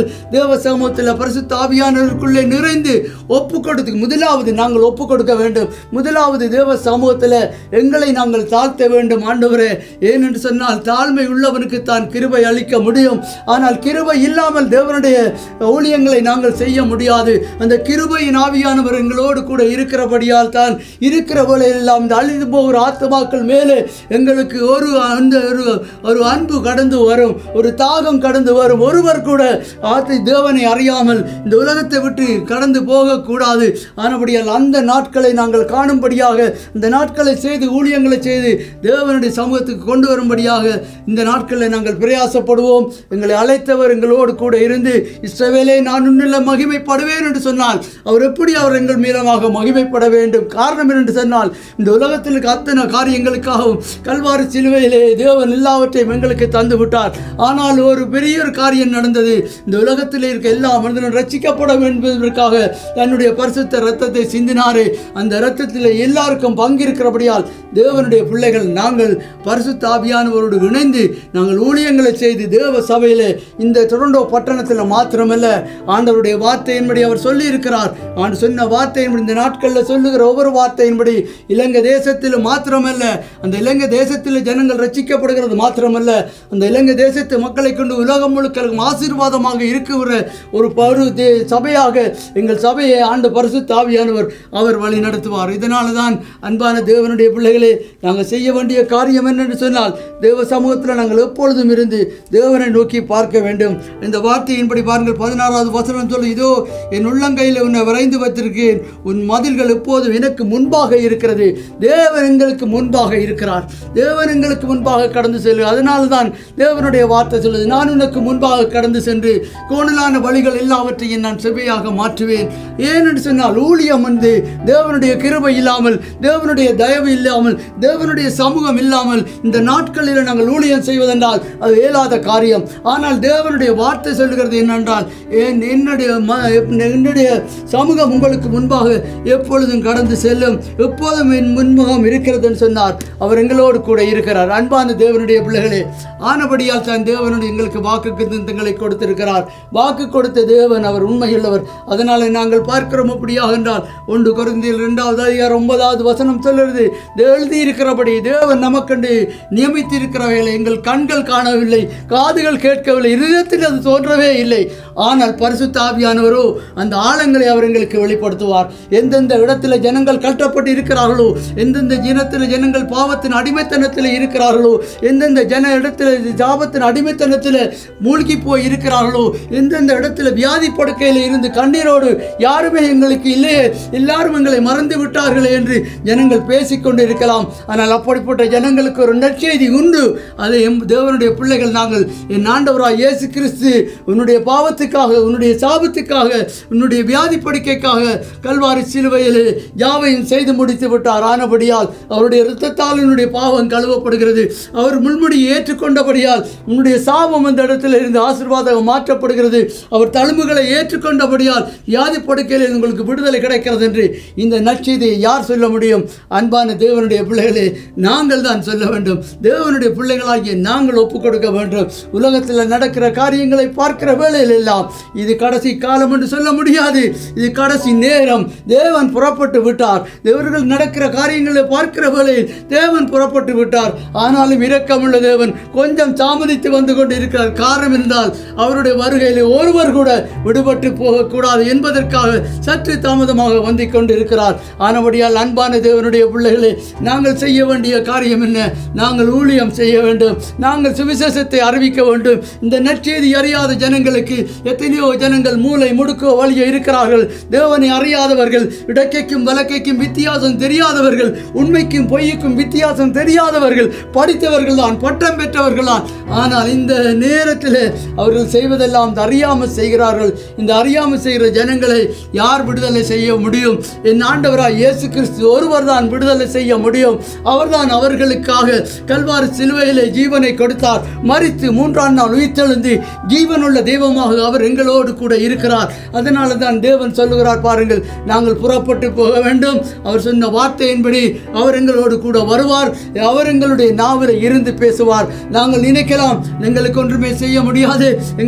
தேவ சமூகத்தில் பரிசுத்த ஆவியானவருக்குள்ளே நிறைந்து ஒப்பு கொடுத்து முதலாவது நாங்கள் ஒப்பு கொடுக்க வேண்டும் முதலாவது தேவ சமூகத்தில் எங்களை நாங்கள் தாழ்த்த வேண்டும் ஆண்டவரே ஏனென்று சொன்னால் தாழ்மை உள்ளவனுக்கு தான் கிருபை அளிக்க முடியும் ஆனால் கிருபை இல்லாமல் தேவனுடைய ஊழியங்களை நாங்கள் செய்ய முடியாது அந்த கிருபையின் ஆவியானவர் எங்களோடு கூட இருக்கிறபடியால் தான் இருக்கிற வேளையெல்லாம் இந்த அழிந்து போகிற ஆத்மாக்கள் மேலே எங்களுக்கு ஒரு அந்த ஒரு ஒரு அன்பு கடந்து வரும் ஒரு தாகம் கடந்து வரும் ஒருவர் கூட ஆத்தை தேவனை அறியாமல் இந்த உலகத்தை விட்டு கடந்து போகக்கூடாது ஆனபடியால் அந்த நாட்களை நாங்கள் காணும்படியாக இந்த நாட்களை செய்து ஊழியங்களை செய்து தேவனுடைய சமூகத்துக்கு கொண்டு வரும்படியாக இந்த நாட்களில் நாங்கள் பிரயாசப்படுவோம் எங்களை அழைத்தவர் எங்களோடு கூட இருந்து இஸ்ரவேலே நான் உன்னில் மகிமைப்படுவேன் என்று சொன்னால் அவர் எப்படி அவர் எங்கள் மீதமாக மகிமைப்பட வேண்டும் காரணம் என்று சொன்னால் இந்த உலகத்தில் இருக்க அத்தனை காரியங்களுக்காகவும் கல்வாரி சிலுவையிலே தேவன் எல்லாவற்றையும் எங்களுக்கு தந்து விட்டார் ஆனால் ஒரு பெரிய ஒரு காரியம் நடந்தது இந்த உலகத்தில் இருக்க எல்லா மனிதனும் ரட்சிக்கப்பட வேண்டும் என்பதற்காக தன்னுடைய பரிசுத்த ரத்தத்தை சிந்தினாரே அந்த இரத்தத்தில் எல்லாருக்கும் பங்கு இருக்கிறபடியால் தேவனுடைய பிள்ளைகள் நாங்கள் பரிசுத்த ஆவியானவரோடு இணைந்து நாங்கள் ஊழியங்களை செய்து தேவ சபையிலே இந்த டொரண்டோ பட்டணத்தில் மாத்திரமல்ல ஆண்டவருடைய வார்த்தையின்படி அவர் சொல்லி இருக்கிறார் ஆண்டு சொன்ன வார்த்தையின்படி இந்த நாட்களில் சொல்லுகிற ஒவ்வொரு வார்த்தையின்படி இலங்கை தேசத்தில் மாத்திரமல்ல அந்த இலங்கை தேசத்தில் ஜனங்கள் ரட்சிக்கப்படுகிறது மாத்திரமல்ல அந்த இலங்கை தேசத்து மக்களை கொண்டு உலகம் முழுக்க ஆசீர்வாதமாக இருக்கிற ஒரு பரு தே- சபையாக எங்கள் சபையை ஆண்டு பரிசு தாவியானவர் அவர் வழி நடத்துவார் இதனால தான் அன்பான தேவனுடைய பிள்ளைகளே நாங்கள் செய்ய வேண்டிய காரியம் என்னென்று சொன்னால் தேவ சமூகத்தில் நாங்கள் எப்பொழுதும் இருந்து தேவனை நோக்கி பார்க்க வேண்டும் இந்த வார்த்தையின்படி பாருங்கள் பதினாறாவது வசனம் சொல்லு இதோ என் உள்ளங்கையில் உன்னை வரைந்து வைத்திருக்கேன் உன் மதில்கள் எப்போதும் எனக்கு முன்பாக இருக்கிறது தேவன் எங்களுக்கு முன்பாக இருக்கிறார் தேவன் எங்களுக்கு முன்பாக கடந்து செல்லும் அதனால தான் தேவனுடைய வார்த்தை சொல்லுது நான் உனக்கு முன்பாக கடந்து சென்று கோணலான வழிகள் எல்லாவற்றையும் நான் செவ்வையாக மாற்றுவேன் ஏனென்று சொன்னால் ஊழியம் வந்து தேவனுடைய கிருபை இல்லாமல் தேவனுடைய தயவு இல்லாமல் தேவனுடைய சமூகம் இல்லாமல் இந்த நாட்களில் நாங்கள் ஊழியம் செய்வதென்றால் அது இயலாத காரியம் ஆனால் தேவனுடைய வார்த்தை சொல்லுகிறது என்னென்றால் என் என்னுடைய ம என்னுடைய சமூகம் உங்களுக்கு முன்பாக எப்பொழுதும் கடந்து செல்லும் எப்போதும் என் முன்முகம் இருக்கிறதுன்னு சொன்னார் அவர் எங்களோடு கூட இருக்கிறார் அன்பான தேவனுடைய பிள்ளைகளே ஆனபடியால் தான் தேவனுடைய எங்களுக்கு வாக்கு தந்தங்களை கொடுத்திருக்கிறார் வாக்கு கொடுத்த தேவன் அவர் உண்மையுள்ளவர் அதனால நாங்கள் பார்க்கிறோம் அப்படியாக என்றால் ஒன்று குறைந்தில் இரண்டாவது அதிகாரம் ஒன்பதாவது வசனம் சொல்லுறது எழுதியிருக்கிறபடி தேவன் நமக்கண்டு நியமித்திருக்கிறவைகளை எங்கள் கண்கள் காணவில்லை காதுகள் கேட்கவில்லை இருதயத்தில் அது தோன்றவே இல்லை ஆனால் பரிசுத்த ஆவியானவரோ அந்த ஆழங்களை அவர் எங்களுக்கு வெளிப்படுத்துவார் எந்தெந்த இடத்துல ஜனங்கள் கட்டப்பட்டு இருக்கிறார்களோ எந்தெந்த இனத்தில் ஜனங்கள் பாவத்தின் அடிமைத்தனத்தில் இருக்கிறார்களோ எந்தெந்த ஜன இடத்துல ஜாபத்தின் அடிமைத்தனத்தில் மூழ்கி போய் இருக்கிறார்களோ எந்தெந்த இடத்துல வியாதி படுக்கையில் இருந்து கண்ணீரோடு யாருமே எங்களுக்கு இல்லையே எல்லாரும் எங்களை மறந்து விட்டார்களே என்று ஜனங்கள் பேசிக்கொண்டு இருக்கலாம் ஆனால் அப்படிப்பட்ட ஜனங்களுக்கு ஒரு நற்செய்தி உண்டு அதை எம் தேவனுடைய பிள்ளைகள் நாங்கள் என் ஆண்டவராய் இயேசு கிறிஸ்து உன்னுடைய பாவத்துக்காக உன்னுடைய சாபத்துக்காக உன்னுடைய வியாதி படுக்கைக்காக கல்வாரி சிலுவையில் யாவையும் செய்து முடித்து விட்டார் ஆனபடியால் அவருடைய இரத்தத்தால் உன்னுடைய பாவம் கழுவப்படுகிறது அவர் முள்முடியை ஏற்றுக்கொண்டபடியால் உன்னுடைய சாபம் அந்த இடத்துல இருந்து ஆசீர்வாதம் மாற்றப்படுகிறது அவர் தழும்புகளை ஏற்றுக்கொண்டபடியால் வியாதி படுக்கையில் உங்களுக்கு விடுதலை கிடைக்கிறது என்று இந்த நற்செய்தியை யார் சொல்ல முடியும் அன்பான தேவனுடைய பிள்ளைகளே நாங்கள் தான் சொல்ல வேண்டும் தேவனுடைய பிள்ளைகளாகிய நாங்கள் ஒப்புக் கொடுக்க வேண்டும் உலகத்தில் நடக்கிற காரியங்களை பார்க்கிற வேளையில் எல்லாம் இது கடைசி காலம் என்று சொல்ல முடியாது இது கடைசி நேரம் தேவன் புறப்பட்டு விட்டார் தேவர்கள் நடக்கிற காரியங்களை பார்க்கிற வேளையில் தேவன் புறப்பட்டு விட்டார் ஆனாலும் இரக்கமுள்ள தேவன் கொஞ்சம் தாமதித்து வந்து கொண்டு இருக்கிறார் காரணம் இருந்தால் அவருடைய வருகையில் ஒருவர் கூட விடுபட்டு போகக்கூடாது என்பதற்காக சற்று தாமதமாக வந்து கொண்டு இருக்கிறார் ஆனபடியால் அன்பான தேவனுடைய பிள்ளைகளே நாங்கள் செய்ய வேண்டிய காரியம் என்ன நாங்கள் ஊழியம் செய்ய வேண்டும் நாங்கள் சுவிசேஷத்தை அறிவிக்க வேண்டும் இந்த நற்செய்தி அறியாத ஜனங்களுக்கு எத்தனையோ ஜனங்கள் மூளை முடுக்கோ வழியோ இருக்கிறார்கள் தேவனை அறியாதவர்கள் இடக்கைக்கும் வலக்கைக்கும் வித்தியாசம் தெரியாதவர்கள் உண்மைக்கும் பொய்யுக்கும் வித்தியாசம் தெரியாதவர்கள் படித்தவர்கள் தான் பட்டம் பெற்றவர்கள் தான் ஆனால் இந்த நேரத்தில் அவர்கள் செய்வதெல்லாம் இந்த அறியாமல் செய்கிறார்கள் இந்த அறியாமல் செய்கிற ஜனங்களை யார் விடுதலை செய்ய முடியும் என் ஆண்டவராய் இயேசு கிறிஸ்து ஒருவர் தான் விடுதலை செய்ய முடியும் அவர்தான் அவர்களுக்காக கல்வாரி சிலுவையிலே ஜீவனை கொடுத்தார் மரித்து மூன்றாம் நாள் உயிர்த்தெழுந்து ஜீவனுள்ள தெய்வமாக அவர் எங்களோடு கூட இருக்கிறார் அதனால தான் தேவன் சொல்லுகிறார் பாருங்கள் நாங்கள் புறப்பட்டு போக வேண்டும் அவர் சொன்ன வார்த்தையின்படி அவர் எங்களோடு கூட வருவார் அவர் எங்களுடைய நாவில் இருந்து பேசுவார் நாங்கள் நினைக்கலாம் எங்களுக்கு ஒன்றுமே செய்ய முடியாது எங்களால் வார்த்தை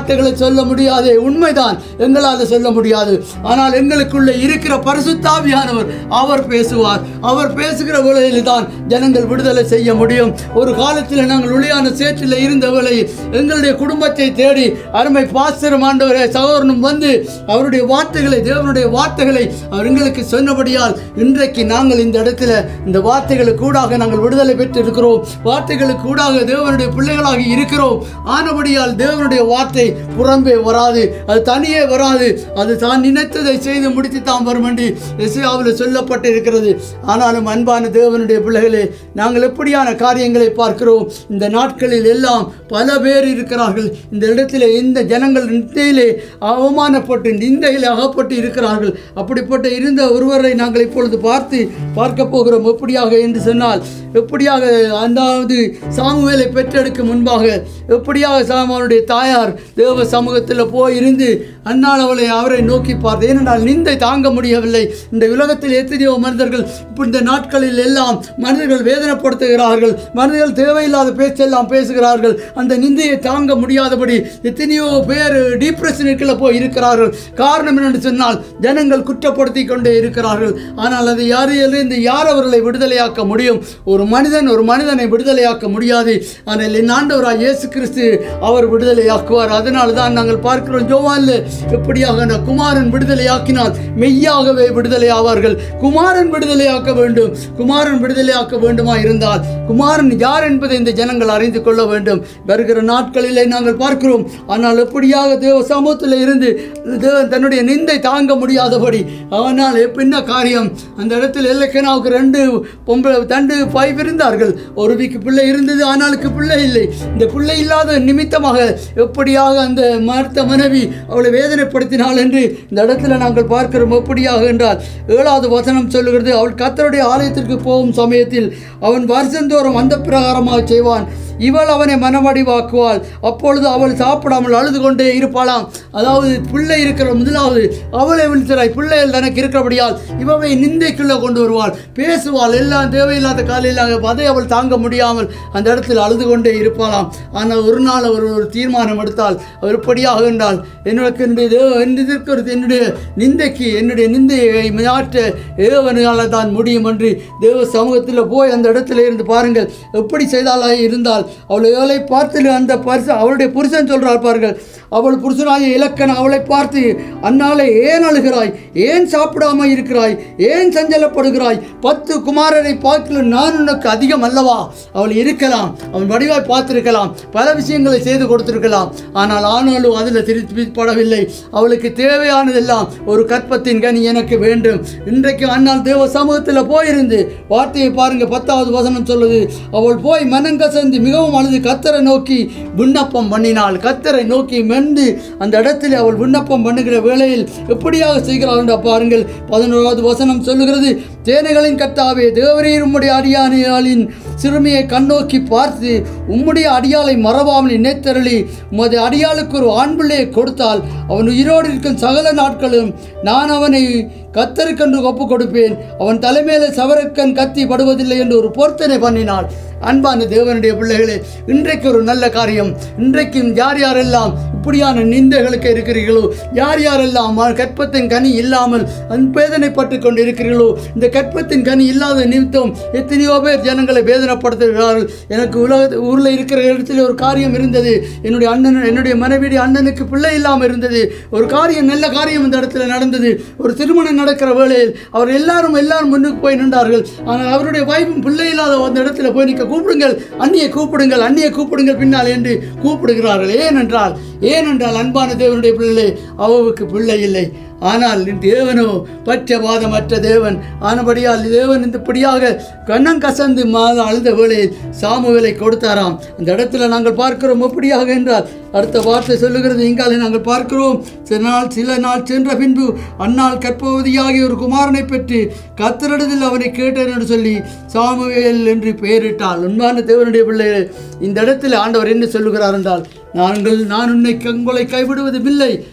வார்த்தைகளை சொல்ல முடியாது உண்மைதான் எங்களால் சொல்ல முடியாது ஆனால் எங்களுக்குள்ளே இருக்கிற பரிசுத்தாவியானவர் அவர் பேசுவார் அவர் பேசுகிற வேளையில் தான் ஜனங்கள் விடுதலை செய்ய முடியும் ஒரு காலத்தில் நாங்கள் ஒளியான சேற்றில் இருந்த வேளையில் எங்களுடைய குடும்பத்தை தேடி அருமை பாஸ்தரும் ஆண்டவரே சகோதரனும் வந்து அவருடைய வார்த்தைகளை தேவனுடைய வார்த்தைகளை அவர் எங்களுக்கு சொன்னபடியால் இன்றைக்கு நாங்கள் இந்த இடத்துல இந்த வார்த்தைகளுக்கு கூடாக நாங்கள் விடுதலை பெற்று இருக்கிறோம் வார்த்தைகளுக்கு கூடாக தேவனுடைய பிள்ளைகளாக இருக்கிறோம் ஆனபடியால் தேவனுடைய வார்த்தை புறம்பே வராது அது தனியே வராது அது தான் நினைத்ததை செய்து முடித்து தான் வரும் என்று எஸ்ஆவில் சொல்லப்பட்டு இருக்கிறது ஆனாலும் அன்பான தேவனுடைய பிள்ளைகளே நாங்கள் எப்படியான காரியங்களை பார்க்கிறோம் இந்த நாட்களில் எல்லாம் பல பேர் இருக்கிறார்கள் இந்த இடத்திலே இந்த ஜனங்கள் நிந்தையிலே அவமானப்பட்டு நிந்தையிலே அகப்பட்டு இருக்கிறார்கள் அப்படிப்பட்ட இருந்த ஒருவரை நாங்கள் இப்பொழுது பார்த்து பார்க்க போகிறோம் எப்படியாக என்று சொன்னால் எப்படியாக அந்தாவது சாமுவேலை பெற்றெடுக்க முன்பாக எப்படியாக சாமுவேலுடைய தாயார் தேவ சமூகத்தில் போய் இருந்து அந்நாள் அவளை அவரை நோக்கி பார்த்து ஏனென்றால் நிந்தை தாங்க முடியவில்லை இந்த உலகத்தில் எத்தனையோ மனிதர்கள் இப்போ இந்த நாட்களில் எல்லாம் மனிதர்கள் வேதனைப்படுத்துகிறார்கள் மனிதர்கள் தேவையில்லாத பேச்செல்லாம் பேசுகிறார்கள் அந்த நிந்தையை தாங்க முடியாதபடி எத்தனையோ பேர் டிப்ரெஷனுக்குள்ள போய் இருக்கிறார்கள் காரணம் என்னென்று சொன்னால் ஜனங்கள் குற்றப்படுத்தி கொண்டே இருக்கிறார்கள் ஆனால் அதை யாரிலிருந்து யார் அவர்களை விடுதலையாக்க முடியும் ஒரு மனிதன் ஒரு மனிதனை விடுதலையாக்க முடியாது ஆனால் என் ஆண்டவராய் இயேசு கிறிஸ்து அவர் விடுதலையாக்குவார் அதனால தான் நாங்கள் பார்க்கிறோம் ஜோவான்ல எப்படியாக அந்த குமாரன் விடுதலையாக்கினால் மெய்யாகவே விடுதலை ஆவார்கள் குமாரன் விடுதலையாக்க வேண்டும் குமாரன் விடுதலையாக்க வேண்டுமா இருந்தால் குமாரன் யார் என்பதை இந்த ஜனங்கள் அறிந்து கொள்ள வேண்டும் வருகிற நாட்களிலே நாங்கள் பார்க்கிறோம் ஆனால் எப்படியாக தேவ சமூகத்தில் இருந்து தேவன் தன்னுடைய நிந்தை தாங்க முடியாதபடி ஆனால் என்ன காரியம் அந்த இடத்தில் எல்லக்கனாவுக்கு ரெண்டு பொம்பளை தண்டு ஃபைவ் இருந்தார்கள் ஒரு வீக்கு பிள்ளை இருந்தது ஆனாலுக்கு பிள்ளை இல்லை இந்த பிள்ளை இல்லாத நிமித்தமாக எப்படியாக அந்த மருத்த மனைவி அவளை வேதனைப்படுத்தினாள் என்று இந்த இடத்துல நாங்கள் பார்க்கிறோம் எப்படியாக என்றால் ஏழாவது வசனம் சொல்லுகிறது அவள் கத்தருடைய ஆலயத்திற்கு போகும் சமயத்தில் அவன் வருஷந்தோறும் அந்த பிரகாரமாக செய்வான் இவள் அவனை மனமடிவாக்குவாள் அப்பொழுது அவள் சாப்பிடாமல் அழுது கொண்டே இருப்பாளாம் அதாவது பிள்ளை இருக்கிற முதலாவது அவளை விழித்தராய் பிள்ளைகள் தனக்கு இருக்கிறபடியால் இவவை நிந்தைக்குள்ளே கொண்டு வருவாள் பேசுவாள் எல்லாம் தேவையில்லாத காலையில் அதை அவள் தாங்க முடியாமல் அந்த இடத்தில் அழுது கொண்டே இருப்பாளாம் ஆனால் ஒரு நாள் அவர் ஒரு தீர்மானம் எடுத்தால் அவர் இப்படியாக என்றால் எனக்கு என்னுடைய தேவ என்னதற்கு ஒரு என்னுடைய நிந்தைக்கு என்னுடைய நிந்தையை மாற்ற ஏவனால தான் முடியும் என்று தேவ சமூகத்தில் போய் அந்த இடத்துல இருந்து பாருங்கள் எப்படி செய்தாலாக இருந்தால் அவள் அவளை பார்த்து அந்த பரிசு அவளுடைய புருஷன் சொல்கிறார் பாருங்கள் அவள் புருஷனாய இலக்கண அவளை பார்த்து அன்னாலே ஏன் அழுகிறாய் ஏன் சாப்பிடாம இருக்கிறாய் ஏன் சஞ்சலப்படுகிறாய் பத்து குமாரரை பார்க்கல நான் உனக்கு அதிகம் அல்லவா அவள் இருக்கலாம் அவன் வடிவாய் பார்த்திருக்கலாம் பல விஷயங்களை செய்து கொடுத்திருக்கலாம் ஆனால் ஆனாலும் அதில் திருப்பி படவில்லை அவளுக்கு தேவையானதெல்லாம் ஒரு கற்பத்தின் கனி எனக்கு வேண்டும் இன்றைக்கு அண்ணால் தேவ சமூகத்தில் போயிருந்து வார்த்தையை பாருங்க பத்தாவது வசனம் சொல்லுது அவள் போய் மனங்கசந்து மிகவும் அழுது கத்தரை நோக்கி விண்ணப்பம் பண்ணினாள் கத்தரை நோக்கி மென்று அந்த இடத்தில் அவள் விண்ணப்பம் பண்ணுகிற வேளையில் எப்படியாக செய்கிறாள் என்று பாருங்கள் பதினோராவது வசனம் சொல்லுகிறது தேனைகளின் கத்தாவே தேவரீர் உம்முடைய அடியானியாளின் சிறுமியை கண்ணோக்கி பார்த்து உம்முடைய அடியாளை மறவாமல் நினைத்தருளி உமது அடியாளுக்கு ஒரு ஆண் பிள்ளையை கொடுத்தால் அவன் உயிரோடு இருக்கும் சகல நாட்களும் நான் அவனை கத்தருக்கென்று ஒப்பு கொடுப்பேன் அவன் தலைமையில சவரக்கன் கத்தி படுவதில்லை என்று ஒரு பொருத்தனை பண்ணினாள் அன்பான தேவனுடைய பிள்ளைகளே இன்றைக்கு ஒரு நல்ல காரியம் இன்றைக்கும் யார் யாரெல்லாம் இப்படியான நிந்தைகளுக்கு இருக்கிறீர்களோ யார் யாரெல்லாம் ம- கற்பத்தின் கனி இல்லாமல் வேதனைப்பட்டு கொண்டு இருக்கிறீர்களோ இந்த கற்பத்தின் கனி இல்லாத நிமித்தம் எத்தனையோ பேர் ஜனங்களை வேதனைப்படுத்துகிறார்கள் எனக்கு உலக ஊரில் இருக்கிற இடத்துல ஒரு காரியம் இருந்தது என்னுடைய அண்ணன் என்னுடைய மனைவியுடைய அண்ணனுக்கு பிள்ளை இல்லாமல் இருந்தது ஒரு காரியம் நல்ல காரியம் இந்த இடத்துல நடந்தது ஒரு திருமணம் நடக்கிற வேளையில் அவர் எல்லாரும் எல்லாரும் முன்னுக்கு போய் நின்றார்கள் ஆனால் அவருடைய வைஃபும் பிள்ளை இல்லாத அந்த இடத்துல போய் நிற்க கூப்பிடுங்கள் அண்ணியை கூப்பிடுங்கள் அண்ணியை கூப்பிடுங்கள் பின்னால் என்று கூப்பிடுகிறார்கள் ஏனென்றால் ஏனென்றால் அன்பான தேவனுடைய பிள்ளை அவருக்கு பிள்ளை இல்லை ஆனால் தேவனோ பட்சபாதமற்ற தேவன் ஆனபடியால் தேவன் இந்தபடியாக கண்ணம் கசந்து மாத அழுத வேளையில் சாமுவேலை கொடுத்தாராம் அந்த இடத்துல நாங்கள் பார்க்கிறோம் எப்படியாக என்றால் அடுத்த வார்த்தை சொல்லுகிறது இங்காலே நாங்கள் பார்க்கிறோம் சில நாள் சில நாள் சென்ற பின்பு அந்நாள் கற்பவதியாகிய ஒரு குமாரனை பெற்று கத்தரிடத்தில் அவனை கேட்டேன் என்று சொல்லி சாமுவேல் என்று பெயரிட்டாள் உண்மையான தேவனுடைய பிள்ளைகளே இந்த இடத்தில் ஆண்டவர் என்ன சொல்லுகிறார் என்றால் நாங்கள் நான் உன்னை உங்களை கைவிடுவதும் இல்லை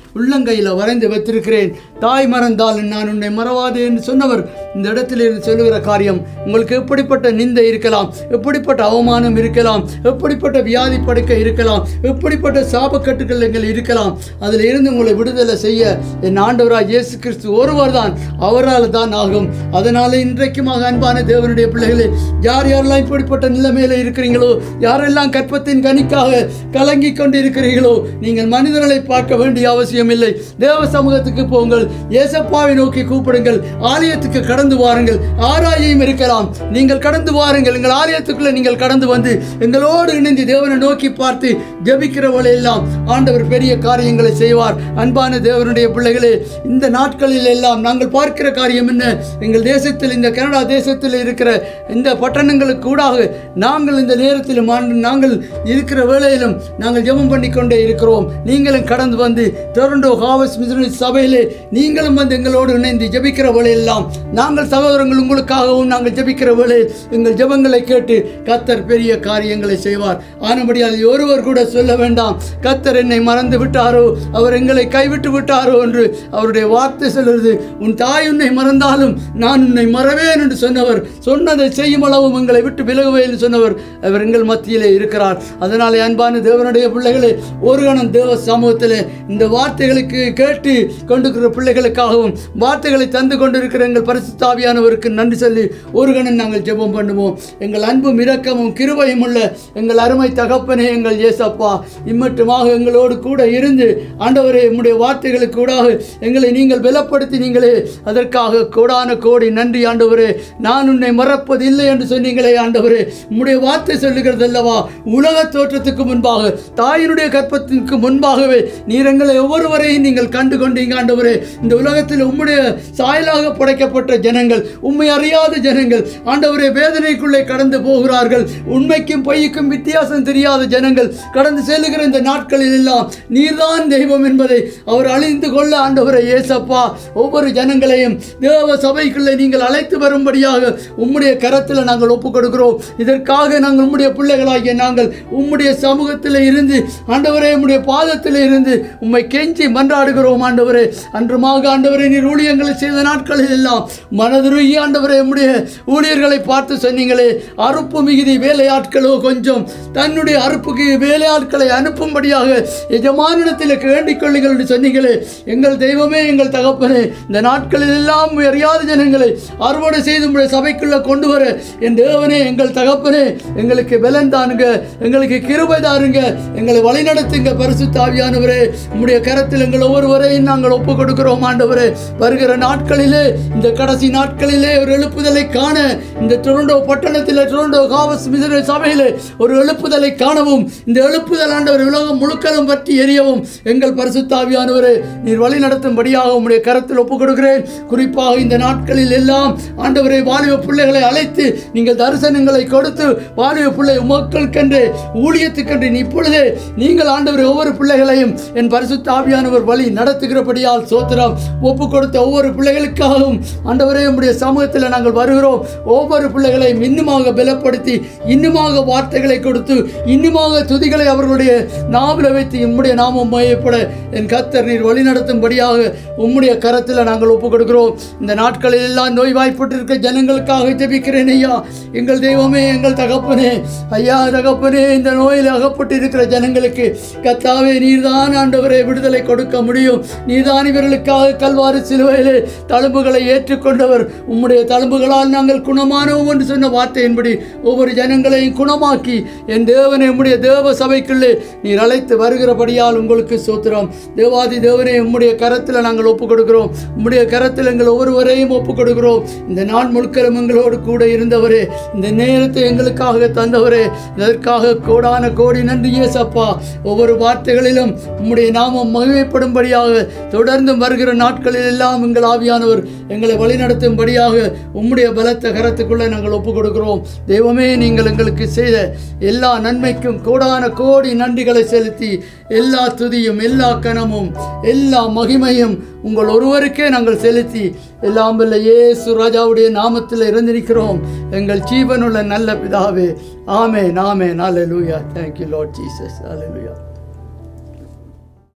உள்ளங்கையில் வரைந்து வைத்திருக்கிறேன் தாய் மறந்தால் நான் உன்னை மறவாதே என்று சொன்னவர் இந்த இடத்தில் இருந்து சொல்லுகிற காரியம் உங்களுக்கு எப்படிப்பட்ட நிந்தை இருக்கலாம் எப்படிப்பட்ட அவமானம் இருக்கலாம் எப்படிப்பட்ட வியாதி படுக்கை இருக்கலாம் எப்படிப்பட்ட சாபக்கட்டுகள் எங்கள் இருக்கலாம் அதில் இருந்து உங்களை விடுதலை செய்ய என் ஆண்டவராய் இயேசு கிறிஸ்து ஒருவர் தான் அவரால் தான் ஆகும் அதனால இன்றைக்குமாக அன்பான தேவனுடைய பிள்ளைகளே யார் யாரெல்லாம் இப்படிப்பட்ட நிலைமையில இருக்கிறீங்களோ யாரெல்லாம் கற்பத்தின் கனிக்காக கலங்கி கொண்டு இருக்கிறீர்களோ நீங்கள் மனிதர்களை பார்க்க வேண்டிய அவசியம் இல்லை தேவ சமூகத்துக்கு போங்கள் ஏசப்பாவை நோக்கி கூப்பிடுங்கள் ஆலயத்துக்கு கடந்து வாருங்கள் ஆராயும் இருக்கலாம் நீங்கள் கடந்து வாருங்கள் எங்கள் ஆலயத்துக்குள்ள நீங்கள் கடந்து வந்து எங்களோடு இணைந்து தேவனை நோக்கி பார்த்து ஜெபிக்கிறவளை எல்லாம் ஆண்டவர் பெரிய காரியங்களை செய்வார் அன்பான தேவனுடைய பிள்ளைகளே இந்த நாட்களில் எல்லாம் நாங்கள் பார்க்கிற காரியம் என்ன எங்கள் தேசத்தில் இந்த கனடா தேசத்தில் இருக்கிற இந்த பட்டணங்களுக்கு கூடாக நாங்கள் இந்த நேரத்திலும் ஆண்டு- நாங்கள் இருக்கிற வேளையிலும் நாங்கள் ஜெபம் பண்ணி கொண்டே இருக்கிறோம் நீங்களும் கடந்து வந்து டொரண்டோ ஹாவஸ் மிஷனரி சபையிலே நீங்களும் வந்து எங்களோடு இணைந்து ஜெபிக்கிற வேளையெல்லாம் நாங்கள் சகோதரங்கள் உங்களுக்காகவும் நாங்கள் ஜெபிக்கிற வேளையில் எங்கள் ஜெபங்களை கேட்டு கத்தர் பெரிய காரியங்களை செய்வார் ஆனபடியால் ஒருவர் கூட சொல்ல வேண்டாம் கத்தர் என்னை மறந்து விட்டாரோ அவர் எங்களை கைவிட்டு விட்டாரோ என்று அவருடைய வார்த்தை சொல்லுறது உன் தாய் உன்னை மறந்தாலும் நான் உன்னை மறவேன் என்று சொன்னவர் சொன்னதை செய்யும் அளவும் எங்களை விட்டு விலகுவே என்று சொன்னவர் அவர் எங்கள் மத்தியிலே இருக்கிறார் அதனாலே அன்பான தேவனுடைய பிள்ளைகளே ஒரு கணம் தேவ சமூகத்திலே இந்த வார்த்தைகளுக்கு கேட்டு கொண்டிருக்கிற பிள்ளைகளுக்காகவும் வார்த்தைகளை தந்து கொண்டிருக்கிற எங்கள் பரிசுத்தாவியானவருக்கு நன்றி சொல்லி ஒரு கணம் நாங்கள் ஜெபம் பண்ணுவோம் எங்கள் அன்பும் இரக்கமும் கிருபையும் உள்ள எங்கள் அருமை தகப்பனே எங்கள் இயேசப்பா இம்மட்டுமாக எங்களோடு கூட இருந்து ஆண்டவரே உம்முடைய வார்த்தைகளுக்கு கூடாக எங்களை நீங்கள் பலப்படுத்தி நீங்களே அதற்காக கோடான கோடி நன்றி ஆண்டவரே நான் உன்னை மறப்பது இல்லை என்று சொன்னீங்களே ஆண்டவரே உம்முடைய வார்த்தை சொல்லுகிறது அல்லவா உலக தோற்றத்துக்கு முன்பாக தாயினுடைய கற்பத்திற்கு முன்பாகவே நீர் எங்களை ஒவ்வொருவரையும் நீங்கள் கண்டு கொண்டீங்க ஆண்டவரே இந்த உலகத்தில் உம்முடைய சாயலாக படைக்கப்பட்ட ஜனங்கள் உம்மை அறியாத ஜனங்கள் ஆண்டவரே வேதனைக்குள்ளே கடந்து போகிறார்கள் உண்மைக்கும் பொய்க்கும் வித்தியாசம் தெரியாத ஜனங்கள் கடந்து செல்லுகிற இந்த நாட்களில் எல்லாம் நீர்தான் தெய்வம் என்பதை அவர் அழிந்து கொள்ள ஆண்டவரை ஏசப்பா ஒவ்வொரு ஜனங்களையும் தேவ சபைக்குள்ளே நீங்கள் அழைத்து வரும்படியாக உம்முடைய கரத்தில் நாங்கள் ஒப்புக் கொடுக்கிறோம் இதற்காக நாங்கள் உம்முடைய பிள்ளைகளாகிய நாங்கள் உம்முடைய சமூகத்தில் இருந்து ஆண்டவரே உம்முடைய பாதத்தில் இருந்து உம்மை கெஞ்சி மன்றாடுகிறோம் ஆண்டவரே அன்றுமாக ஆண்டவரே நீர் ஊழியங்களை செய்த நாட்களில் எல்லாம் மனதுருகி ஆண்டவரே உம்முடைய ஊழியர்களை பார்த்து சொன்னீங்களே அறுப்பு மிகுதி வேலையாட்களோ கொஞ்சம் தன்னுடைய அறுப்புக்கு வேலையாட்களை அனுப்பும்படியாக எஜமானிடத்தில் வேண்டிக் கொள்ளுங்கள் என்று சொன்னீங்களே எங்கள் தெய்வமே எங்கள் தகப்பனே இந்த நாட்களில் எல்லாம் அறியாத ஜனங்களை அறுவடை செய்து உம்முடைய சபைக்குள்ள கொண்டு வர என் தேவனே எங்கள் தகப்பனே எங்களுக்கு பலன் தானுங்க எங்களுக்கு கிருபை தாருங்க எங்களை வழிநடத்துங்க பரிசுத்த ஆவியானவரே உம்முடைய கரத்தில் எங்கள் ஒவ்வொருவரையும் நாங்கள் ஒப்புக் கொடுக்கிறோம் ஆண்டவரே வருகிற நாட்களிலே இந்த கடைசி நாட்களிலே ஒரு எழுப்புதலை காண இந்த டொரண்டோ பட்டணத்தில் டொரண்டோ காவஸ் மிசன சபையிலே ஒரு எழுப்புதலை காணவும் இந்த எழுப்புதல் ஆண்டவர் உலகம் முழுக்களும் பற்றி எரியவும் எங்கள் பரிசுத்தாவியானவரே நீர் வழி நடத்தும்படியாக உம்முடைய கரத்தில் ஒப்புக் கொடுக்கிறேன் குறிப்பாக இந்த நாட்களில் எல்லாம் ஆண்டவரை வாலிப பிள்ளைகளை அழைத்து நீங்கள் தரிசனங்களை கொடுத்து வாலிப பிள்ளை உமக்களுக்கென்று ஊழியத்துக்கென்று இப்பொழுதே நீங்கள் ஆண்டவர் ஒவ்வொரு பிள்ளைகளையும் என் பரிசுத்த ஆவியானவர் வழி நடத்துகிறபடியால் சோத்திரம் ஒப்பு கொடுத்த ஒவ்வொரு பிள்ளைகளுக்காகவும் ஆண்டவரே உம்முடைய சமூகத்தில் நாங்கள் வருகிறோம் ஒவ்வொரு பிள்ளைகளையும் இன்னுமாக பலப்படுத்தி இன்னுமாக வார்த்தைகளை கொடுத்து இன்னுமாக துதிகளை அவர்களுடைய நாவில் வைத்து உம்முடைய நாமம் மையப்பட என் கத்தர் நீர் வழி நடத்தும்படியாக உம்முடைய கரத்தில் நாங்கள் ஒப்பு கொடுக்கிறோம் இந்த நாட்களில் எல்லாம் நோய் வாய்ப்பட்டிருக்க ஜனங்களுக்காக ஜெபிக்கிறேன் ஐயா எங்கள் தெய்வமே எங்கள் தகப்பனே ஐயா தகப்பனே இந்த நோயில் அகப்பட்டு இருக்கிற ஜனங்களுக்கு கத்தாவே நீர்தான் ஆண்டவரை விடுதலை கொடுக்க முடியும் நீர்தான் இவர்களுக்காக கல்வாரி சிலுவையிலே தழும்புகளை ஏற்றுக்கொண்டவர் உம்முடைய தழும்புகளால் நாங்கள் குணமானோம் என்று சொன்ன வார்த்தையின்படி ஒவ்வொரு ஜனங்களையும் குணமாக்கி என் தேவனை உம்முடைய தேவ சபைக்குள்ளே நீர் அழைத்து வருகிறபடியால் உங்களுக்கு சோத்திரம் தேவாதி தேவனே உம்முடைய கரத்தில் நாங்கள் ஒப்புக் கொடுக்கிறோம் உம்முடைய கரத்தில் எங்கள் ஒவ்வொருவரையும் ஒப்புக் கொடுக்கிறோம் இந்த நாள் முழுக்கலும் எங்களோடு கூட இருந்தவரே இந்த நேரத்தை எங்களுக்காக தந்தவரே இதற்காக கோடான கோடி நன்றி ஏசப்பா ஒவ்வொரு வார்த்தைகளிலும் உம்முடைய நாமம் மகிமைப்படும்படியாக தொடர்ந்து வருகிற நாட்களில் எல்லாம் எங்கள் ஆவியானவர் எங்களை வழிநடத்தும்படியாக உம்முடைய பலத்த கரத்துக்குள்ளே நாங்கள் ஒப்புக் கொடுக்கிறோம் தெய்வமே நீங்கள் எங்களுக்கு செய்த எல்லா நன்மைக்கும் கோடான கோடி நன்றிகளை செலுத்தி எல்லா துதியும் எல்லா கனமும் எல்லா மகிமையும் உங்கள் ஒருவருக்கே நாங்கள் செலுத்தி எல்லாம் வல்ல இயேசு ராஜாவுடைய நாமத்தில் இருந்திருக்கிறோம் எங்கள் ஜீவனுள்ள நல்ல பிதாவே ஆமே நாமே நாலு லூயா தேங்க்யூ லார்ட் ஜீசஸ் ஹalleluya